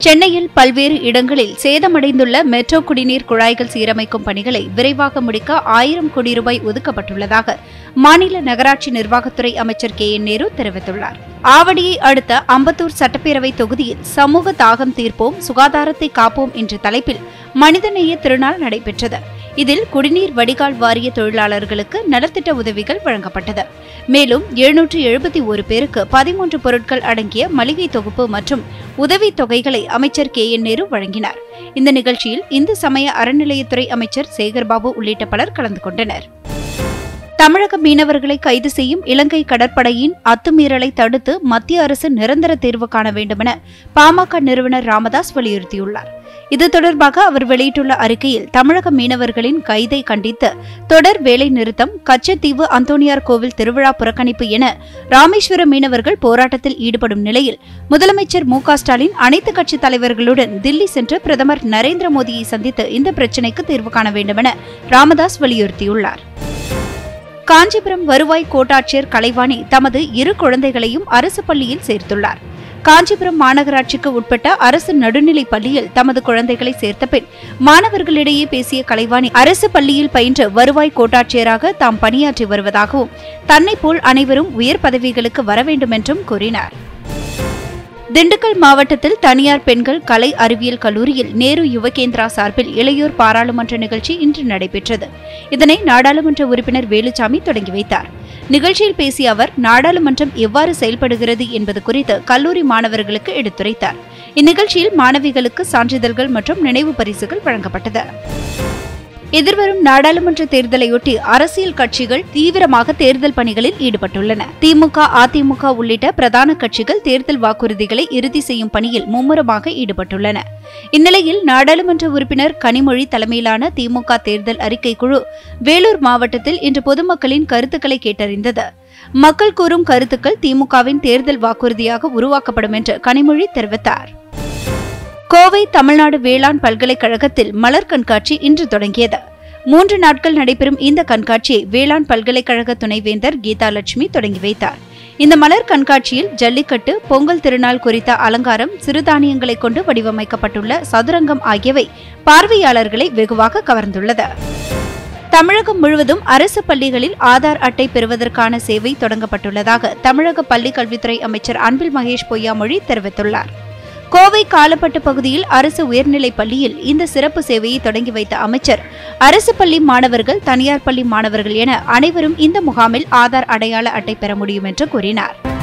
சென்னையில் பல்வேறு இடங்களில் சேதமடைந்துள்ள மெட்ரோ குடிநீர் குழாய்கள் சீரமைக்கும் பணிகளை விரைவாக முடிக்க ஆயிரம் கோடி ரூபாய் ஒதுக்கப்பட்டுள்ளதாக மாநில நகராட்சி நிர்வாகத்துறை அமைச்சர் கே என் நேரு தெரிவித்துள்ளார் ஆவடியை அடுத்த அம்பத்தூர் சட்டப்பேரவை தொகுதியில் சமூக தாகம் தீர்ப்போம் சுகாதாரத்தை காப்போம் என்ற தலைப்பில் மனிதநேய திருநாள் நடைபெற்றது இதில் குடிநீர் வடிகால் வாரிய தொழிலாளர்களுக்கு நலத்திட்ட உதவிகள் வழங்கப்பட்டது மேலும் எழுநூற்று எழுபத்தி ஒரு பேருக்கு பதிமூன்று பொருட்கள் அடங்கிய மளிகை தொகுப்பு மற்றும் உதவித் தொகைகளை அமைச்சர் கே என் நேரு வழங்கினார் இந்த நிகழ்ச்சியில் இந்து சமய அறநிலையத்துறை அமைச்சர் சேகர்பாபு உள்ளிட்ட பலர் கலந்து கொண்டனர் தமிழக மீனவர்களை கைது செய்யும் இலங்கை கடற்படையின் அத்துமீறலை தடுத்து மத்திய அரசு நிரந்தர தீர்வு காண வேண்டுமென பாமக நிறுவனர் ராமதாஸ் வலியுறுத்தியுள்ளார் இது தொடர்பாக அவர் வெளியிட்டுள்ள அறிக்கையில் தமிழக மீனவர்களின் கைதை கண்டித்து தொடர் வேலை நிறுத்தம் கச்சத்தீவு அந்தோணியார் கோவில் திருவிழா புறக்கணிப்பு என ராமேஸ்வர மீனவர்கள் போராட்டத்தில் ஈடுபடும் நிலையில் முதலமைச்சர் மு க ஸ்டாலின் அனைத்து கட்சித் தலைவர்களுடன் தில்லி சென்று பிரதமர் நரேந்திர மோடியை சந்தித்து இந்த பிரச்சினைக்கு தீர்வு காண வேண்டுமென ராமதாஸ் வலியுறுத்தியுள்ளார் காஞ்சிபுரம் வருவாய் கோட்டாட்சியர் கலைவாணி தமது இரு குழந்தைகளையும் அரசு பள்ளியில் சேர்த்துள்ளார் காஞ்சிபுரம் மாநகராட்சிக்கு உட்பட்ட அரசு நடுநிலைப் பள்ளியில் தமது குழந்தைகளை சேர்த்த பின் மாணவர்களிடையே பேசிய கலைவாணி அரசு பள்ளியில் பயின்ற வருவாய் கோட்டாட்சியராக தாம் பணியாற்றி வருவதாகவும் தன்னைப் போல் அனைவரும் உயர் பதவிகளுக்கு வர வேண்டும் என்றும் கூறினார் திண்டுக்கல் மாவட்டத்தில் தனியார் பெண்கள் கலை அறிவியல் கல்லூரியில் நேரு யுவகேந்திரா சார்பில் இளையோர் பாராளுமன்ற நிகழ்ச்சி இன்று நடைபெற்றது இதனை நாடாளுமன்ற உறுப்பினர் வேலுச்சாமி தொடங்கி வைத்தார் நிகழ்ச்சியில் பேசிய அவர் நாடாளுமன்றம் எவ்வாறு செயல்படுகிறது என்பது குறித்து கல்லூரி மாணவர்களுக்கு எடுத்துரைத்தார் இந்நிகழ்ச்சியில் மாணவிகளுக்கு சான்றிதழ்கள் மற்றும் நினைவு பரிசுகள் வழங்கப்பட்டது எதிர்வரும் நாடாளுமன்ற தேர்தலையொட்டி அரசியல் கட்சிகள் தீவிரமாக தேர்தல் பணிகளில் ஈடுபட்டுள்ளன திமுக அதிமுக உள்ளிட்ட பிரதான கட்சிகள் தேர்தல் வாக்குறுதிகளை இறுதி செய்யும் பணியில் மும்முரமாக ஈடுபட்டுள்ளன இந்நிலையில் நாடாளுமன்ற உறுப்பினர் கனிமொழி தலைமையிலான திமுக தேர்தல் அறிக்கை குழு வேலூர் மாவட்டத்தில் இன்று பொதுமக்களின் கருத்துக்களை கேட்டறிந்தது மக்கள் கூறும் கருத்துக்கள் திமுகவின் தேர்தல் வாக்குறுதியாக உருவாக்கப்படும் என்று கனிமொழி தெரிவித்தார் கோவை தமிழ்நாடு வேளாண் பல்கலைக்கழகத்தில் மலர் கண்காட்சி இன்று தொடங்கியது மூன்று நாட்கள் நடைபெறும் இந்த கண்காட்சியை வேளாண் பல்கலைக்கழக துணைவேந்தர் கீதா லட்சுமி தொடங்கி வைத்தார் இந்த மலர் கண்காட்சியில் ஜல்லிக்கட்டு பொங்கல் திருநாள் குறித்த அலங்காரம் சிறுதானியங்களை கொண்டு வடிவமைக்கப்பட்டுள்ள சதுரங்கம் ஆகியவை பார்வையாளர்களை வெகுவாக கவர்ந்துள்ளது தமிழகம் முழுவதும் அரசு பள்ளிகளில் ஆதார் அட்டை பெறுவதற்கான சேவை தொடங்கப்பட்டுள்ளதாக தமிழக பள்ளிக் கல்வித்துறை அமைச்சர் அன்பில் மகேஷ் பொய்யாமொழி தெரிவித்துள்ளார் கோவை காலப்பட்டு பகுதியில் அரசு உயர்நிலைப் பள்ளியில் இந்த சிறப்பு சேவையை தொடங்கி வைத்த அமைச்சர் அரசு பள்ளி மாணவர்கள் தனியார் பள்ளி மாணவர்கள் என அனைவரும் இந்த முகாமில் ஆதார் அடையாள அட்டை பெற முடியும் என்று கூறினார்